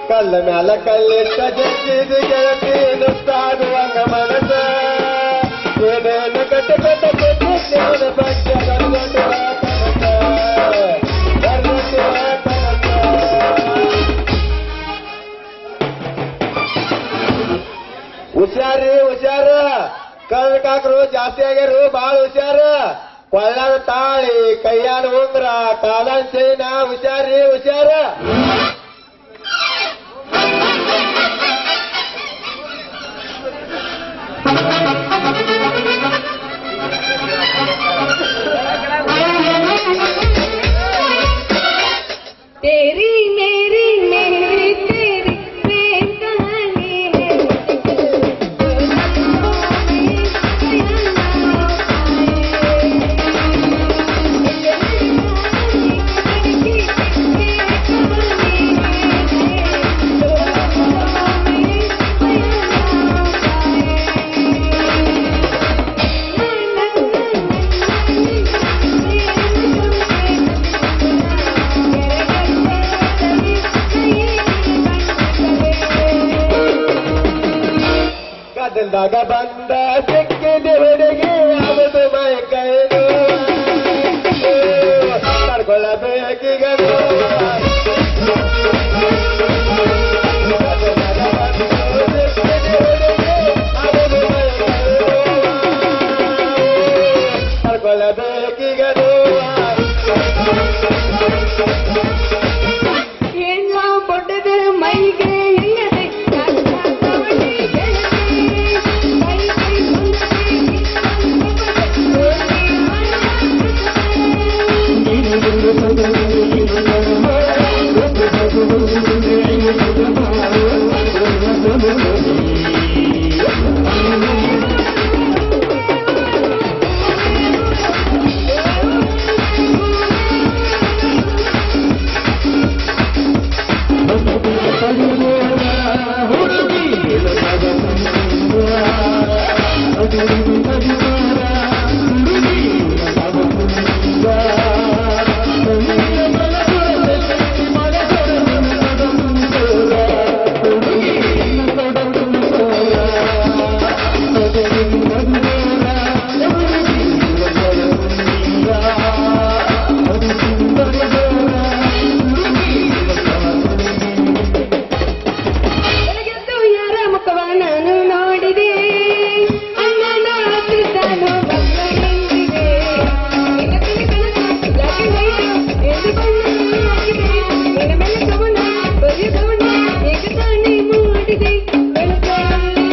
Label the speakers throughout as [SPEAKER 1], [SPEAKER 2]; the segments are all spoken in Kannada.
[SPEAKER 1] ಕಲ್ಲ ಮ್ಯಾಲ ಕಲ್ಲಿಟ್ಟ ಜಗ್ಗಿದು ಗೆಳತಿ ನುತ್ತಾಡುವಂಗ ಮನಸ ಏನೇನು ಕಟ್ಟ ಕಟ್ಟ ಕಟ್ಟಿದ್ದೇವನ ಬಗ್ಗೆ ಗರ್ವಟುವ ಕನಸ ಗರ್ವಟುವ ಕನಸ ಹುಷಾರಿ ಹುಷಾರ ಕಳ್ಳ ಕಾಕರು ಜಾಸ್ತಿ ಆಗ್ಯಾರು ಬಾಳ ಹುಷಾರ ಕೊಳ್ಳಾದ ತಾಳಿ ಕೈಯಾದ ಉಂಗ್ರ ಕಾಲಾದ ಚೈನ ಹುಷಾರಿ ಹುಷಾರ
[SPEAKER 2] तेरी मेरी मेरी तेरी प्रेम कहानी है
[SPEAKER 1] ಗದಲ್ದಾಗ ಬಂದ ಸಿಕ್ಕಿದ ಹುಡುಗಿ ಅವದು ಮೈ ಕೈದು ತಡ್ಕೊಳ್ಳಬೇಕೀಗ ತಡ್ಕೊಳ್ಳಬೇಕೀಗ
[SPEAKER 2] ಎಲ್ಲ ಬೊಡ್ಡದ ಮೈಗೆ ಇಲ್ಲದೆ ಕವಣೆ ಗೆಳತಿ ಮೈಗೆ ಬೆಳಗೆದ್ದು ಯಾರ ಮುಖವ ನಾನು ನೋಡಿದೆ ಅಣ್ಣನ ಹತ್ತಿರನು ಬಂದನೆಂದಿದೆ ನಿನ್ನ ಕನಕ ಬ್ಲಾಕ್ ಅಂಡ್ ವೈಟ್ ಎಂದು ಬಣ್ಣ ಆಗಿದೆ ನಿನ್ನ ಮೇಲೆ ಕವನ ಬರೀ ಕವನ ಏಕ ತಾನೇ ಮೂಡಿದೆ ಬೆಳಕಲ್ಲಿ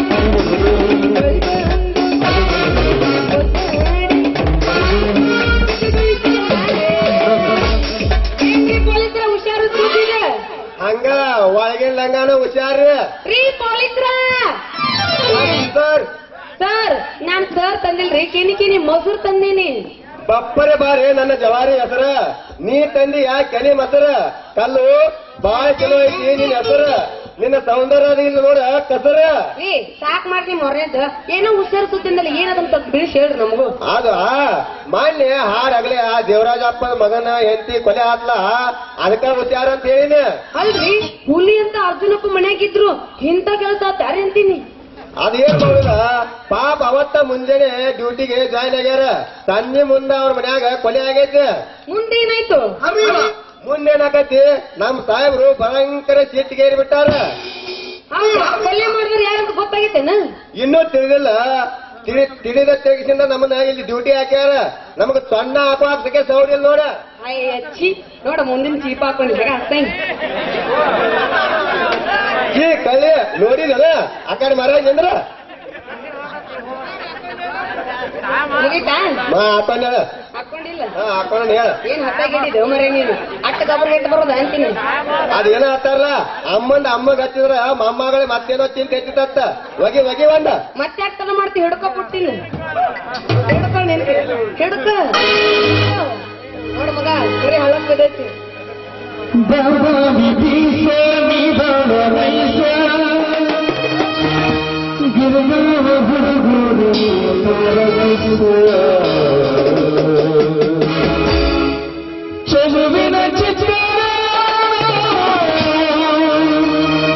[SPEAKER 2] ಪೊಲೀಸರ ಹುಷಾರು ಕೂತಿದೆ
[SPEAKER 1] ಹಂಗ ಒಳಗಿನ ಲಂಗಾನು ಹುಷಾರಿ
[SPEAKER 2] ರೀ ಪೊಲೀಸ್ರ
[SPEAKER 1] ಸರ್
[SPEAKER 2] ಸರ್ ನಾನ್ ಸರ್ ತಂದಿಲ್ರಿ ಕಿನಿ ಕಿನಿ ಮಸೂರ್ ತಂದೀನಿ
[SPEAKER 1] ಬಪ್ಪರೆ ಬಾರಿ ನನ್ನ ಜವಾರಿ ಹೆಸರ ನೀ ತಂದಿ ಯಾ ಕೆನಿ ಮಸರ ಕಲ್ಲು ಬಾಳ ಚಲೋ ಐತಿ ನಿನ್ನ ಹೆಸರ ನಿನ್ನ ಸೌಂದರ್ಯ ಅದ ಇಲ್ಲ ನೋಡ ಕಸರ
[SPEAKER 2] ರೀ ಸಾಕ್ ಮಾಡ್ರಿ ಮೊರ್ನೇದ ಏನೋ ಹುಷಾರು ಸುತ್ತಿಂದಲ್ಲ ಏನದಂತ ಬಿಡಿಸಿ ಹೇಳ್ರಿ ನಮಗೂ
[SPEAKER 1] ಅದ ಮಾನ್ಯ ಹಾಡ್ ಆಗ್ಲಿ ಆ ದೇವರಾಜಪ್ಪನ ಮಗನ ಹೆಂಡತಿ ಕೊಲೆ ಆದ್ಲ ಅದಕ್ಕ ಹುಷಾರ ಅಂತ ಹೇಳಿನ
[SPEAKER 2] ಅಲ್ರಿ ಹುಲಿ ಅಂತ ಅರ್ಜುನಪ್ಪ ಮನ್ಯಾಗಿದ್ರು ಇಂಥ ಕೆಲಸ ತಾರೆ ಅಂತೀನಿ
[SPEAKER 1] ಅದೇನ್ ಮಾಡುದ ಪಾಪ ಅವತ್ತ ಮುಂಜಾನೆ ಡ್ಯೂಟಿಗೆ ಜಾಯ್ನ್ ಆಗ್ಯಾರ ಸಂಜೆ ಮುಂದ ಅವ್ರ ಮನ್ಯಾಗ ಕೊಲೆ ಆಗೈತೆ
[SPEAKER 2] ಮುಂದೇನಾಯ್ತು
[SPEAKER 1] ಮುಂದೇನಾಕತಿ ನಮ್ ಸಾಹೇಬ್ರು ಭಯಂಕರ ಸಿಟ್ಟಿಗೇರಿ ಬಿಟ್ಟಾರ
[SPEAKER 2] ಹೌದು ಕೊಲೆ ಮಾಡಿದ್ರೆ ಯಾರಂತ ಗೊತ್ತಾಗೈತೇನ
[SPEAKER 1] ಇನ್ನೂ ತಿಳಿದಿಲ್ಲ ತಿಳಿ ತಿಳಿದ ತೆಗಿಸಿಂದ ನಮ್ಮನ್ನ ಇಲ್ಲಿ ಡ್ಯೂಟಿ ಹಾಕ್ಯಾರ ನಮಗ ಸಣ್ಣ ಅಪಾಸಕ್ಕೆ ಸೌಡಿಲ್ ನೋಡ
[SPEAKER 2] ಅಯ್ಯ ಛೀ ನೋಡ ಮುಂದಿನ ಚೀಪ ಹಾಕೊಂಡು ಬೇಗ ಹಸ್ತಾಯಿ
[SPEAKER 1] ಈ ಕಳ್ಳಿ ನೋಡಿದಲ್ಲ ಆ ಕಡೆ ಮರ ನಿಂದ್ರ
[SPEAKER 2] ಮುಗೀತಾ
[SPEAKER 1] ಮಾ ಹಾಕೊಂಡ
[SPEAKER 2] ಹಾಕೊಂಡಿಲ್ಲ
[SPEAKER 1] ಹಾ ಹಾಕೊಂಡ್ ಹೇಳ
[SPEAKER 2] ಏನ್ ಹತ್ತಾಗಿದ್ದು ಮರೆ ನೀನು ಅಟ್ಟ ಗಬ್ಬರ್ ಗಟ್ಟ ಬರೋದ ಅಂತೀನಿ
[SPEAKER 1] ಅದೇನ ಹತ್ತಾರಲ್ಲ ಅಮ್ಮಂದ ಅಮ್ಮಗ್ ಹಚ್ಚಿದ್ರ ಮೊಮ್ಮಗಳ ಮತ್ತೇನೋ ಚಿಂತೆ ಹೆಚ್ಚಿತತ್ತ ಒಗಿ ಒಗಿ ಒಂದ
[SPEAKER 2] ಮತ್ತೆ ಯಾಕೆ ಮಾಡ್ತಿ ಹಿಡ್ಕೊ ಪುಟ್ಟಿನ ಹಿಡ್ಕೊ ನಿನ್ಗೆ ಹಿಡ್ಕ ನೋಡ ಮಗ ಬರೀ ಹಳಕ್ ಬಿದ್ದೈತಿ
[SPEAKER 3] ಚೆಲುವಿನ ಚಿತ್ರ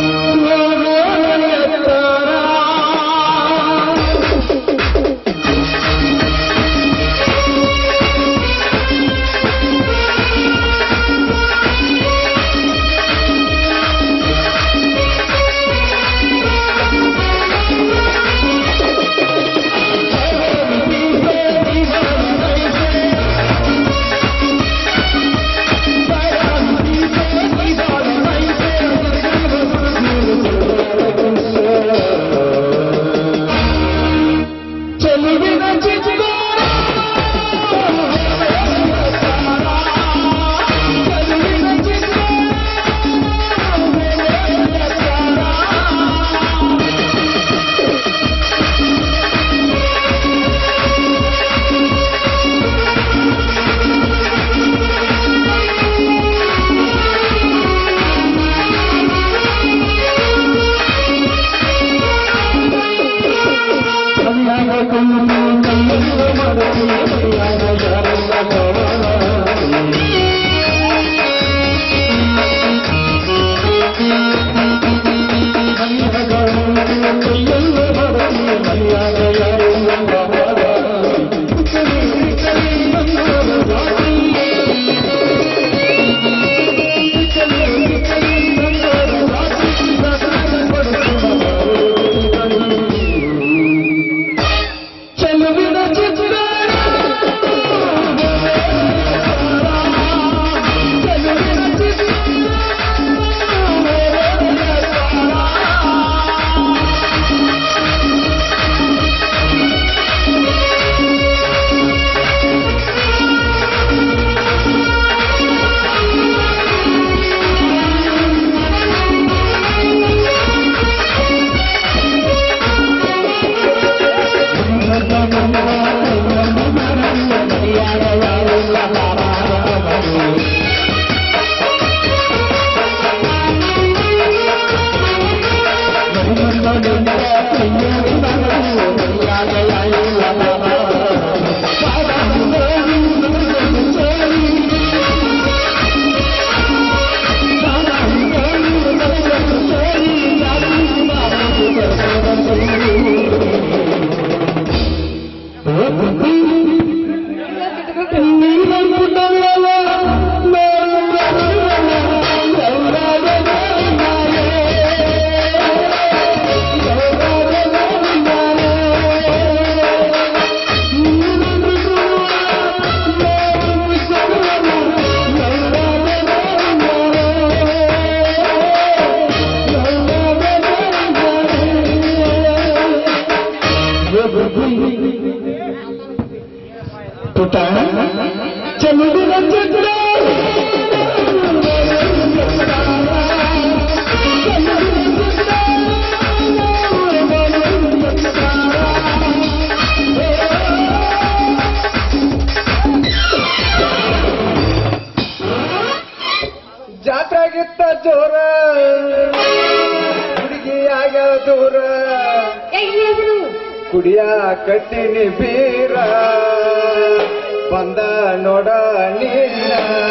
[SPEAKER 3] ಹುಡುಗಿಯಾಗ ದೂರ
[SPEAKER 2] ಏ ಇಲ್ಲಿ ಹೆಸರು
[SPEAKER 3] ಕುಡಿಯ ಕಟ್ಟಿನಿ ಬೀರ ಬಂದ ನೋಡ ನಿನ್ನ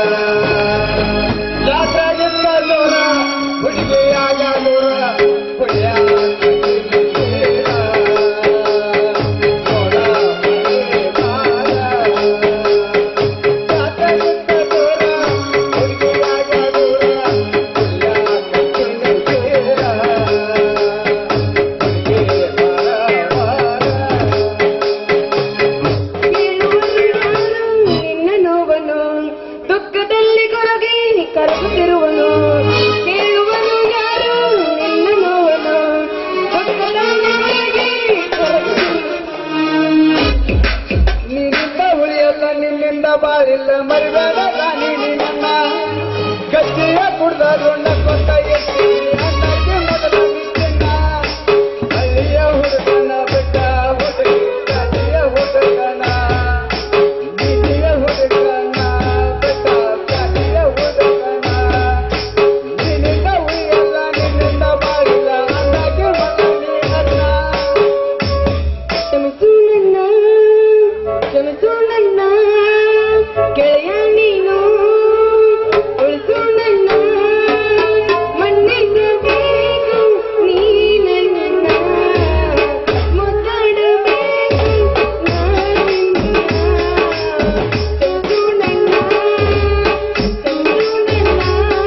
[SPEAKER 3] ಜಾತ್ರೆಗಿಂತ ದೂರ ಹುಡುಗಿಯಾಗ ದೂರ ಕುಡಿಯ ಕಟ್ಟಿನಿ ಬೀರ. ನೋಡ ಮನೆ ಬಾರ. ಜಾತ್ರೆಗಿಂತ ದೂರ ಹುಡುಗಿಯಾಗ ದೂರ ಕುಡಿಯ ಕಟ್ಟಿನಿ ಬೀರ.
[SPEAKER 2] ನಿನ್ನ ನೋವನು ದುಃಖದಲ್ಲಿ ಕೊರಗಿ ಕರಗುತ್ತಿರುವನು ಕೇಳುವನು ಯಾರು ನಿನ್ನ ನೋವನು ದುಃಖದಲ್ಲಿ ಕೊರಗಿ ಕರಗುತ್ತಿರುವನು
[SPEAKER 3] ನಿನ್ನಿಂದ ಉಳಿಯಲ್ಲ ನಿನ್ನಿಂದ ಬಾಳಿಲ್ಲ ಮರಿಬೇಡ ರಾಣಿ ನಿನ್ನ ಗಜ್ಜೆಯ ಕುಡ್ದ ದೊಡ್ಡ ಕೊಟ್ಟ ಎತ್ತಿ ಅನ್ನಕ್ಕೆ ಮೊದಲ ಬಿಟ್ಟಿನ ಹಳ್ಳಿಯ ಹುಡುಗನ ಬೆಟ್ಟ ಹುಡುಗಿ ಜಾತಿಯ ಹುಡುಗನ ನೀತಿಯ ಹುಡುಗನ ಬೆಟ್ಟ ಜಾತಿಯ ಹುಡುಗನ ನಿನ್ನಿಂದ ಉಳಿಯಲ್ಲ ನಿನ್ನಿಂದ ಬಾಳಿಲ್ಲ ಅನ್ನಕ್ಕೆ ಮೊದಲ ನೀನನ್ನ
[SPEAKER 2] ಕ್ಷಮಿಸು ನನ್ನ ಕ್ಷಮಿಸು ನನ್ನ ಗೆಳೆಯ ನೀನು ಉಳಿಸು ನನ್ನ ಮನ್ನಿಸಬೇಕು ನೀ ನನ್ನ ಮುದ್ದಾಡಬೇಕು ನಾನಿನ್ನ ಕ್ಷಮಿಸು ನನ್ನ ಕ್ಷಮಿಸು ನನ್ನ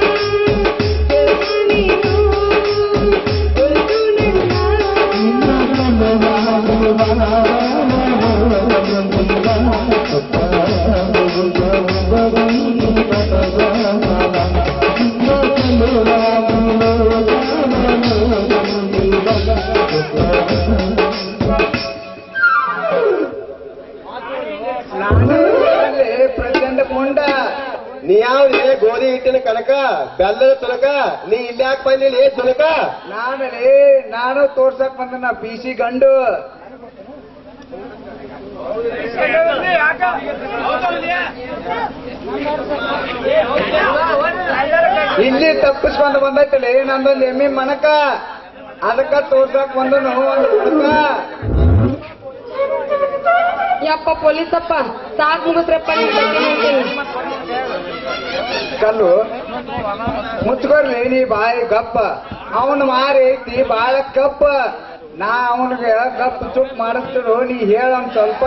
[SPEAKER 2] ಗೆಳೆಯ ನೀನು ಉಳಿಸು ನನ್ನ
[SPEAKER 3] ನಾನು ಪ್ರಚಂಡ ಮುಂಡ
[SPEAKER 1] ನೀ ಯಾವ್ದೇ ಗೋಧಿ ಹಿಟ್ಟಿನ ಕನಕ ಬೆಲ್ಲದ ತುನಕ ನೀ ಇಲ್ಲಿ ಯಾಕೆ ಬಂದಿಲ್ಲ ಏ ತುನಕ
[SPEAKER 3] ನಾನಲ್ಲಿ ನಾನು ತೋರ್ಸಕ್ ಬಂದ ನಾ ಪಿ ಸಿ ಗಂಡು ಇಲ್ಲಿ ತಪ್ಪಿಸ್ಕೊಂಡು ಬಂದೈತಲ್ಲ ನಂದೊಂದು ಎಮ್ಮಿ ಮನಕ ಅದಕ್ಕ ತೋರ್ಸಕ್ ಬಂದನು ಒಂದು ಹುಡುಕ
[SPEAKER 2] ಯಪ್ಪ ಪೊಲೀಸಪ್ಪ ಸಾಕ್ ಮುಗಿಸ್ರಪ್ಪ ನಿಮ್ ಬಗ್ಗೆ ಹೇಳ್ತೀನಿ
[SPEAKER 3] ಕಲ್ಲು ಮುಚ್ಕೊರ್ಲಿ ನೀ ಬಾಯಿ ಗಪ್ಪ ಅವನ್ ಮಾರಿ ಐತಿ ಬಾಳ ಕಪ್ಪ ನಾ ಅವನಿಗೆ ಗಪ್ ಚುಪ್ ಮಾಡಿಸ್ತಿರು ನೀ ಹೇಳನ್ ಸ್ವಲ್ಪ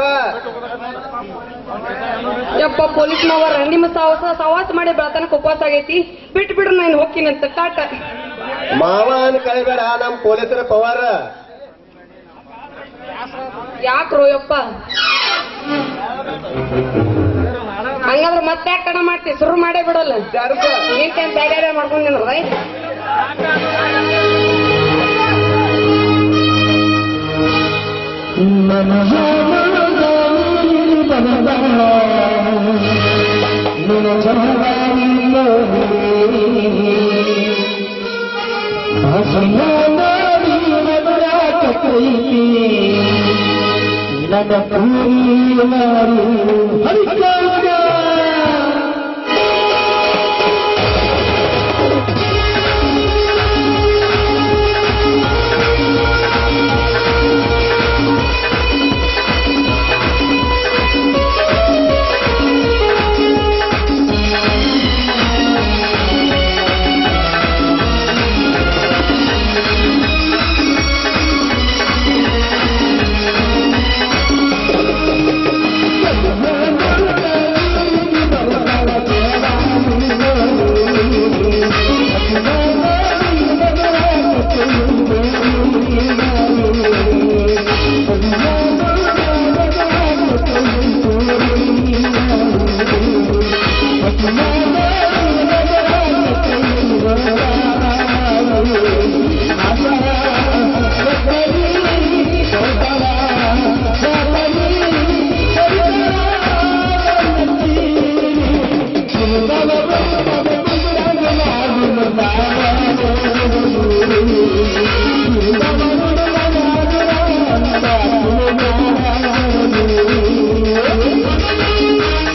[SPEAKER 2] ಯಪ್ಪ ಪೊಲೀಸ್ ಮಾವರ ನಿಮ್ಮ ಸಾಹಸ ಸವಾಸ ಮಾಡಿ ಬೆಳತನಕ ಉಪವಾಸ ಆಗೈತಿ ಬಿಟ್ಟು ಬಿಡ್ರು ನಾನು ಹೋಗ್ತೀನಂತ ಟಾಟ
[SPEAKER 1] ಮಾವ ಅನ್ ಕಳಿಬೇಡ ನಮ್ ಪೊಲೀಸರ ಪವಾರ
[SPEAKER 2] ಯಾಕ್ರೋ ಯಪ್ಪ ಹಂಗಂದ್ರ ಮತ್ತೆ ಯಾಕೆ ಕಡ ಮಾಡ್ತಿ ಶುರು ಮಾಡೇ ಬಿಡಲ್ಲ
[SPEAKER 3] ಜರ್ಕ
[SPEAKER 2] ನೀನ್ ಟೈಮ್ ಬ್ಯಾಡ ಮಾಡ್ಕೊಂಡಿನ
[SPEAKER 4] ನನ್ನ ಪೂರಿ ಮಾರು Harikanta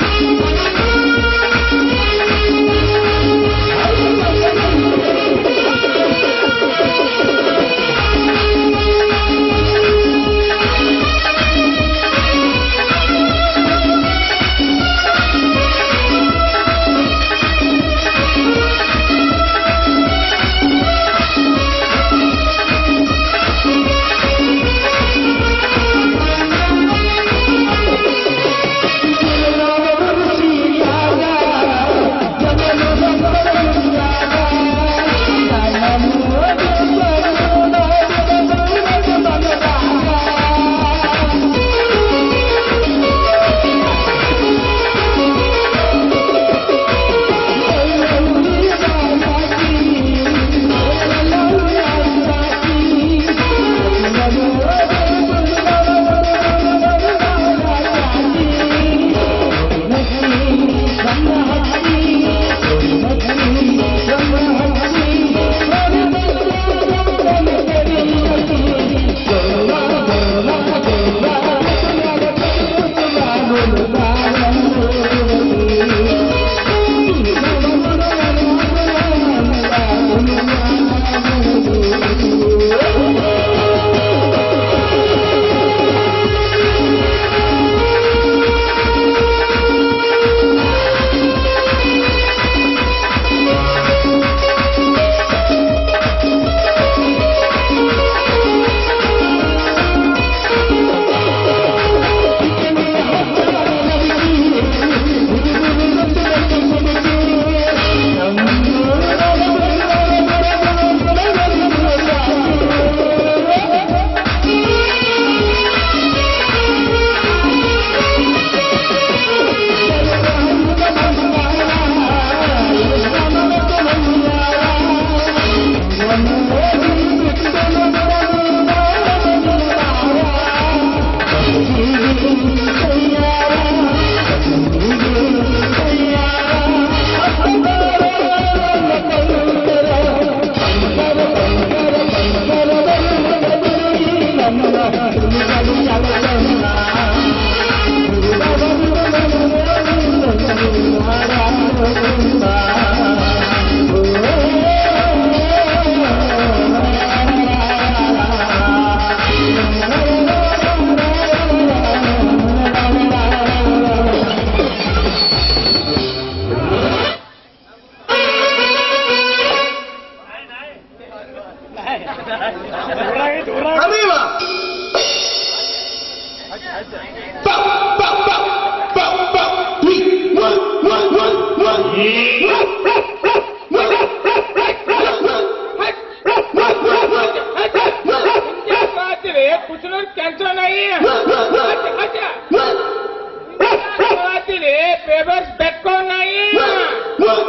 [SPEAKER 3] ¡Vamos!
[SPEAKER 1] arriba. Pa, pa, pa, pa, pa. Uy, mua, mua, mua, mua.
[SPEAKER 5] कुछ लोग टेंशन नहीं है अच्छा अच्छा पेपर्स बेटको नहीं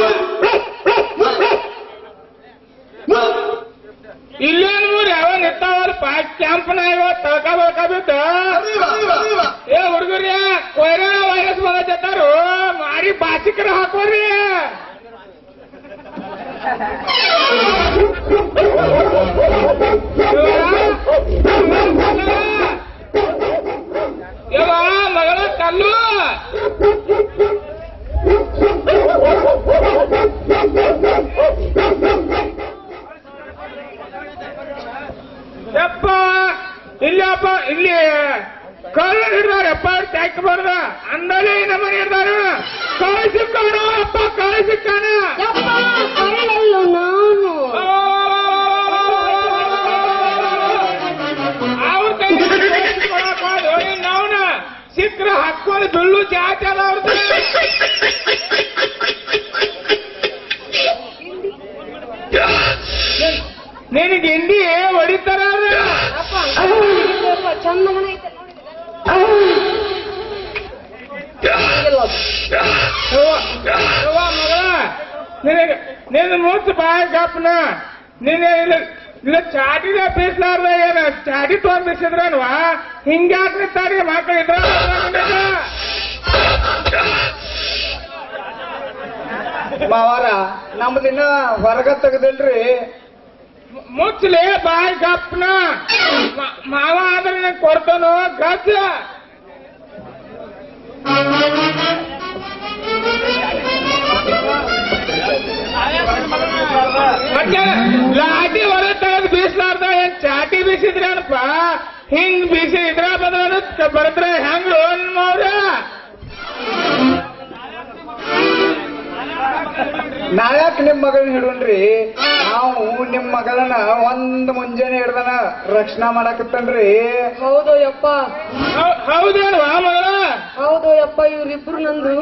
[SPEAKER 5] ಇಲ್ಲೇನು ಮೂರು ಯಾವ ನಿಂತಾವಲ್ಲ ಪಾಸ್ ಕ್ಯಾಂಪ್ ನಾವ ತಳಕ ಬಳಕ ಬಿದ್ದ
[SPEAKER 1] Arriba, arriba.
[SPEAKER 5] ಏ ಹುಡುಗರಿ ಕೊರೋನಾ ವೈರಸ್ ಬಂದತ್ತಾರು ಮಾರಿ ಬಾಸಿಕರ ಹಾಕೋರಿ ಯವ್ವ ಮಗಳ ಕಲ್ಲು ಯಪ್ಪ ಇಲ್ಲಪ್ಪ ಇಲ್ಲಿ ಕಳ್ಳ ಹಿಡ್ದಾರಪ್ಪ ಟ್ಯಾಕ್ಬಾರ್ದ ಅಂದಲ್ಲಿ ನಮ್ಮನೆ ಹಿಡ್ದಾರ ಕಳ್ಳ ಸಿಕ್ಕಾನ ಅಪ್ಪ ಕಳ್ಳ ಸಿಕ್ಕಾನ
[SPEAKER 2] ಯಪ್ಪ ಕಳ್ಳಲ್ಲು ನಾನು
[SPEAKER 5] ಅವ್ರ ಕೈ ನಾವ್ನ ಸಿಕ್ಕ್ರ ಹಾಕೊಂಡು ಬಿಳ್ಳು ಜಾತಿ ಅಲ್ಲ ಅವ್ರದ್ದು ನಿನಗೆ ಹಿಂದಿ ಹೊಡಿತಾರ ಅವ್ರು
[SPEAKER 2] ಯಪ್ಪ ಯಪ್ಪ, ಚಂದಗನ ಐತೆ
[SPEAKER 5] ಯವ್ವ ಮಗಳ ನಿನಗೆ ನಿನ್ನ ಮುಚ್ಚ ಬಾಯ್ ಗಪ್ನ ನಿನ್ನ ಇಲ್ಲ ಇಲ್ಲ ಚಾಟಿದ ಬೀಸ್ಲಾರ್ದ ಏನ ಚಾಟಿ ತೊಗೊಂಡ್ ಬೀಸಿದ್ರನ್ವಾ ಹಿಂಗ್ಯಾಕ್ ನಿಂತಾರಿ ಮಕ್ಕಳು ಇದ್ರ
[SPEAKER 3] ಮಾವಾರ ನಮ್ದಿನ್ನ ಹೊರಗ ತೆಗದಿಲ್ರಿ
[SPEAKER 5] ಮುಚ್ಚಲೆ ಬಾಯ್ ಗಪ್ನ ಮ- ಮಾವ ಆದ್ರೆ ನಂಗೆ ಕೊಡ್ತಾನೋ ಗಚ್ಚ ಮತ್ತೆ ಲಾಟಿ ಹೊರ ತೆಗೆದು ಬೀಸ್ಲಾರ್ದ ಏನ್ ಚಾಟಿ ಬೀಸಿದ್ರೇನಪ್ಪ ಹಿಂಗ್ ಬೀಸಿ ಇದ್ರ ಬದ್ರ ಬರದ್ರೆ ಹೆಂಗ್ ಅವ್ರ
[SPEAKER 3] ನಾಯಕ್ ನಿಮ್ ಮಗಳನ್ನ ಹಿಡುನ್ರಿ ನಾವು ನಿಮ್ ಮಗಳನ್ನ ಒಂದ್ ಮುಂಜಾನೆ ಹಿಡ್ದನ ರಕ್ಷಣಾ ಮಾಡಾಕತ್ತನ್ರಿ
[SPEAKER 2] ಹೌದು ಯಪ್ಪ
[SPEAKER 5] ಹೌದೇನ್ವಾ ಮಗಳ
[SPEAKER 2] ಹೌದು ಯಪ್ಪ ಇವ್ರಿಬ್ರು ನಂದು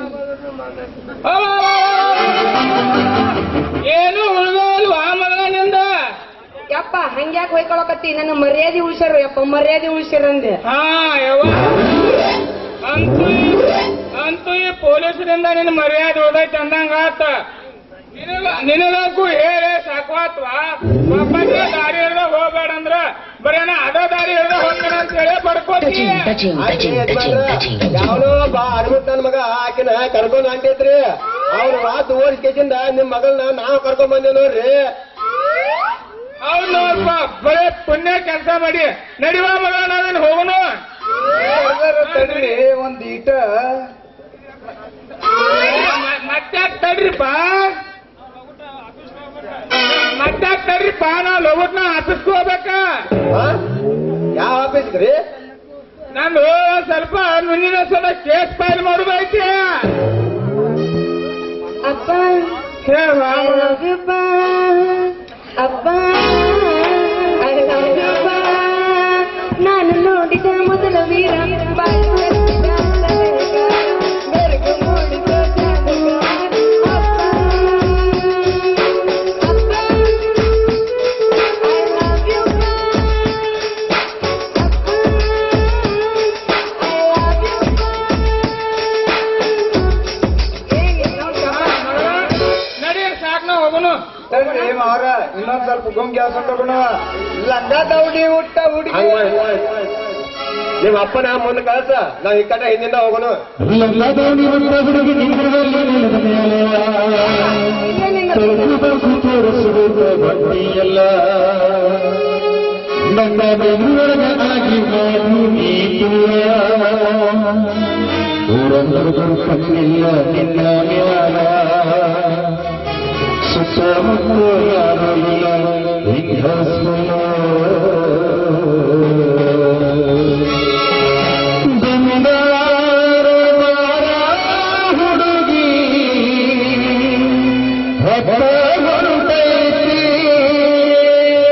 [SPEAKER 5] ಏನು ಉಳ್ದಲ್ವಾ ಮಗಳನಿಂದ
[SPEAKER 2] ಯಪ್ಪ ಹಂಗ್ಯಾಕ್ ಹೊಯ್ಕೊಳಕತ್ತಿ ನನ್ನ ಮರ್ಯಾದೆ ಉಳ್ಸ್ಯಾರ ಯಪ್ಪ ಮರ್ಯಾದೆ ಉಳ್ಸ್ಯಾರ ಅಂದೆ
[SPEAKER 5] ಹಾ ಯವ್ವ ಅಂತೂ ಅಂತೂ ಈ ಪೊಲೀಸರಿಂದ ನಿನ್ನ ಮರ್ಯಾದೆ ಹೋದೈತೆ ಅಂದಂಗ ಆತ ನಿನಗ ನಿನಗೂ ಹೇಳಿ ಸಾಕ್ವಾತ್ವಾ ಒಬ್ಬಕ್ಕೆ ದಾರಿ ಹಿಡ್ದ ಹೋಗ್ಬೇಡ ಅಂದ್ರ ಬರೇನ ಅದ ದಾರಿ ಹಿಡ್ದ ಹೋಗ್ತಾನ ಅಂತ ಹೇಳಿ ಬಡ್ಕೋತಿ
[SPEAKER 1] ಯಾವನೋ ಬಾ ಅಡ್ಮಿಟ್ ನನ್ ಮಗ ಆಕಿನ ಕರ್ಕೊಂಡ್ ಹೊಂಟೈತ್ರಿ ಅವ್ರ ವಾತ್ ಓಡಿಸ್ಕೆಸಿಂದ ನಿಮ್ ಮಗಳನ್ನ ನಾವ್ ಕರ್ಕೊಂಡ್ ಬಂದೇವ್ ನೋಡ್ರಿ
[SPEAKER 5] ಅವ್ರು ನೋಡ್ಪ ಬರೇ ಪುಣ್ಯ ಕೆಲಸ ಮಾಡಿ ನಡಿವ ಮಗ ನಾವೇನು ಹೋಗೋನು
[SPEAKER 3] ಹೊರ್ಗರ ತಡ್ರಿ ಒಂದ್ ಈಟ
[SPEAKER 5] ಮತ್ತೆ ತಡ್ರಿಪ್ಪ ಮತ್ತೆ ತಡ್ರಿಪ್ಪ ನಾವು ಲೋಗಟ್ನ ಆಫೀಸ್ಗೆ ಹೋಗ್ಬೇಕ
[SPEAKER 1] ಹಾ? ಯಾವ ಆಫೀಸ್ಗ್ರಿ
[SPEAKER 5] ನಾನು ಸ್ವಲ್ಪ ಮುಂದಿನ ಸಲ ಕೇಸ್ ಫೈಲ್ ಮಾಡೋದೈತೆ
[SPEAKER 2] ಅಪ್ಪ
[SPEAKER 5] ಹೇಳ
[SPEAKER 2] I love you, pa. ಅಪ್ಪ I love you, pa. ನಾನು ನೋಡಿದ ಮೊದಲ ವೀರ ಬಾಯಿಯ ಬೆರಗು ಮೂಡಿದ ಜಾದಗಾರ. ಅಪ್ಪ, ಅಪ್ಪ, I love you, pa. ಅಪ್ಪ, I love you, pa. ಹೇಗೆ ನೋಡ್ಕಪ್ಪ?
[SPEAKER 5] ನಡಿ ಸಾಕ್ ನಾ ಹೋಗೋನು
[SPEAKER 3] ತಡ್ರಿ ಮಾವರ ಇನ್ನೊಂದ್ ಸ್ವಲ್ಪ ಗುಂಗ್ ಗ್ಯಾಸ್ ತಗೊಂಡ ಲಂಗ ದೌಡಿ ಹುಟ್ಟ ಹುಡುಗಿ
[SPEAKER 1] ಹಂಗ್ ಮಾಡಿ, ಹಂಗ್ ಮಾಡಿ. ನಿಮ್ ಅಪ್ಪನ ಮುಂದೆ ಕಳ್ಸ ನಾವ್ ಈ ಕಡೆ ಹಿಂದಿಂದ ಹೋಗೋನು
[SPEAKER 4] ಲಲ್ಲದೋಣಿ ಹೊತ್ತ ಹುಡುಗಿ ನಿಂತಿರುವಲ್ಲಿ ನೆಲದ ಮೇಲೆ ತೊಳೆದು ಬಸು ತೋರಿಸುವುದು ಬಡ್ಡಿಯಲ್ಲ ನನ್ನ ಬೆನ್ನುವರೆಗಾಗಿ ಮಾಡು ನೀತಿಯ ಊರಂದರು ಕಣ್ಣಿಲ್ಲ ನಿನ್ನ ಮ್ಯಾಲ ಸುತ್ತಮುತ್ತ ಯಾರು ಇಲ್ಲ ಜಮೀದಾರ ಹುಡುಗಿ ಹೊತ್ತ ಹೊರಟೈತಿ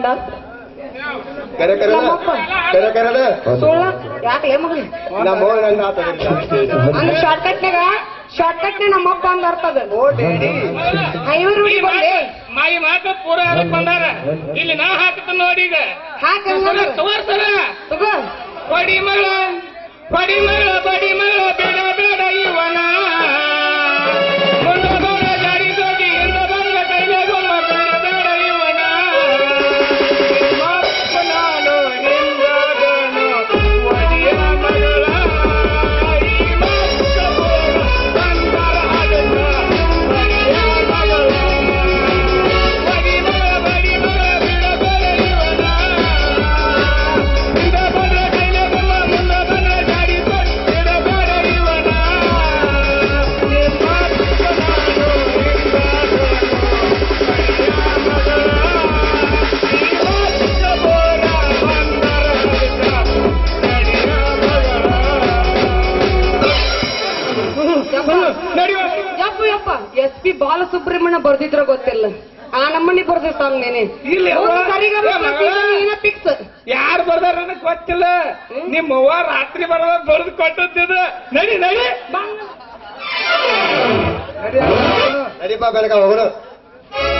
[SPEAKER 1] ಕರೆ ಕರೆ
[SPEAKER 2] ನಮ್ಮಪ್ಪ.
[SPEAKER 1] ಕರೆ ಕರೆದ
[SPEAKER 2] ಸುಳ್ಳ ಯಾಕೆ ಮಗಲಿ
[SPEAKER 1] ನಮ್ಮ ಅವ್ವ ನನ್ನ ಆತ
[SPEAKER 2] ಅಂದ್ರೆ ಶಾರ್ಟ್ ಕಟ್ನಾಗ ಶಾರ್ಟ್ ಕಟ್ನೆ ನಮ್ಮಪ್ಪ ಅಂದ ಅರ್ಥದ
[SPEAKER 3] ಓ ಡ್ಯಾಡಿ
[SPEAKER 2] ಹೈವೇ ರೂಢಿ ಬಂದೆ
[SPEAKER 5] ಮೈ ಮಾತು ಪೂರ ಅದಕ್ ಬಂದಾರ ಇಲ್ಲಿ ನಾ ಹಾಕತ್ತ ನೋಡಿ ಈಗ
[SPEAKER 2] ಹಾಕಂಗ
[SPEAKER 5] ತೋರ್ಸರ
[SPEAKER 2] ತಗೋ
[SPEAKER 5] ಬಡಿ ಮಗಳ ಬಡಿ ಮಗಳ ಬಡಿ ಮಗಳ ಬೇಡ ಬೇಡ ಇವನ ಮುಂದ ಬರ ಜಾರಿ ಸೋಗಿ ಹಿಂದ ಬಂದ ಕೈಲೆ ಗೊಮ್ಮ ಬೇಡ ಬೇಡ ಇವನ ಮಪ್ಪ ನಾನು ನಿಂದಗನು ಒಡಿಯ ಮಗಳ ಈ ಮಕ್ಕ ಬೋರ ಬಂದರ ಅದಕ್ಕ ಒಡಿಯ ಮಗಳ ಬಡಿ ಮಗಳ ಬಡಿ ಮಗಳ ಬೇಡ ಬೇಡ ಇವನ ಹಿಂದ ಬಂದ್ರ ಕೈಲೆ ಗೊಮ್ಮ ಮುಂದ ಬಂದ್ರ ಜಾರಿ ಸೋಗಿ ಬೇಡ ಬೇಡ ಇವನ ನಿಮ್ಮ ಮಕ್ಕ ನಾನು
[SPEAKER 2] ಯಪ್ಪ ಯಪ್ಪ ಎಸ್ ಪಿ ಬಾಲಸುಬ್ರಹ್ಮಣ್ಯ ಬರ್ದಿದ್ರ ಗೊತ್ತಿಲ್ಲ ಆ ನಮ್ಮನಿ ಬರ್ದಿ ಸಾಂಗ್ ನೇನೆ
[SPEAKER 5] ಇಲ್ಲ ಅವ್ವ. ಏ ಮಗಳ.
[SPEAKER 2] ಫಿಕ್ಸ್
[SPEAKER 5] ಯಾರು ಬರ್ದಾರ ನನಗ್ ಗೊತ್ತಿಲ್ಲ ನಿಮ್ಮ ಅವ್ವ ರಾತ್ರಿ ಬರೋದ ಬರೆದು ಕೊಟ್ಟದ್ದಿದ ನಡಿ ನಡಿ
[SPEAKER 3] ನಡಿ ಅವ್ನು.
[SPEAKER 1] ನಡಿಪ ಬೆಳಕ ಹೋಗೋಣ